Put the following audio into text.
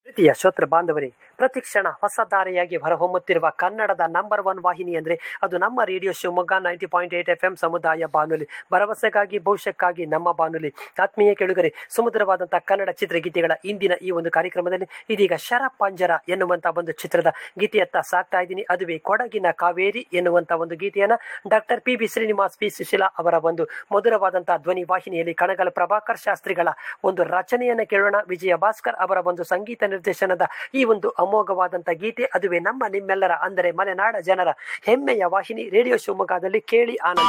ಪ್ರೀತಿಯ ಶ್ರೋತೃ ಬಾಂಧವರೇ ಪ್ರತಿಕ್ಷಣ ಹೊಸ ಧಾರೆಯಾಗಿ ಹೊರಹೊಮ್ಮುತ್ತಿರುವ ಕನ್ನಡದ ನಂಬರ್ ಒನ್ ವಾಹಿನಿ ಅಂದರೆ ಅದು ನಮ್ಮ radio Shivamogga ninety point eight F M ಸಮುದಾಯ ಬಾನುಲಿ ಭರವಸೆಗಾಗಿ ಭವಿಷ್ಯಕ್ಕಾಗಿ ನಮ್ಮ ಬಾನುಲಿ ಆತ್ಮೀಯ ಕೆಳುಗರೆ ಸುಮಧುರವಾದಂತಹ ಕನ್ನಡ ಚಿತ್ರಗೀತೆಗಳ ಇಂದಿನ ಈ ಒಂದು ಕಾರ್ಯಕ್ರಮದಲ್ಲಿ ಇದೀಗ ಶರ ಪಂಜರ ಎನ್ನುವಂತ ಒಂದು ಚಿತ್ರದ ಗೀತೆಯತ್ತ ಸಾಕ್ತಾ ಇದ್ದೀನಿ ಅದುವೇ ಕೊಡಗಿನ ಕಾವೇರಿ ಎನ್ನುವಂತ ಒಂದು ಗೀತೆಯನ್ನ doctor P B Srinivas P Susheela ಅವರ ಒಂದು ಮಧುರವಾದಂತಹ ಧ್ವನಿ ವಾಹಿನಿಯಲ್ಲಿ ಕಣಗಲ ಪ್ರಭಾಕರ್ ಶಾಸ್ತ್ರಿಗಳ ಒಂದು ರಚನೆಯನ್ನ ಕೇಳೋಣ ವಿಜಯ ಭಾಸ್ಕರ್ ಅವರ ಒಂದು ಸಂಗೀತ ನಿರ್ದೇಶನದ ಈ ಒಂದು ಅಮೋಘವಾದಂತಹ ಗೀತೆ ಅದುವೇ ನಮ್ಮ ನಿಮ್ಮೆಲ್ಲರ ಅಂದರೆ ಮಲೆನಾಡ ಜನರ ಹೆಮ್ಮೆಯ ವಾಹಿನಿ ರೇಡಿಯೋ ಶಿವಮೊಗ್ಗದಲ್ಲಿ ಕೇಳಿ ಆನಂದ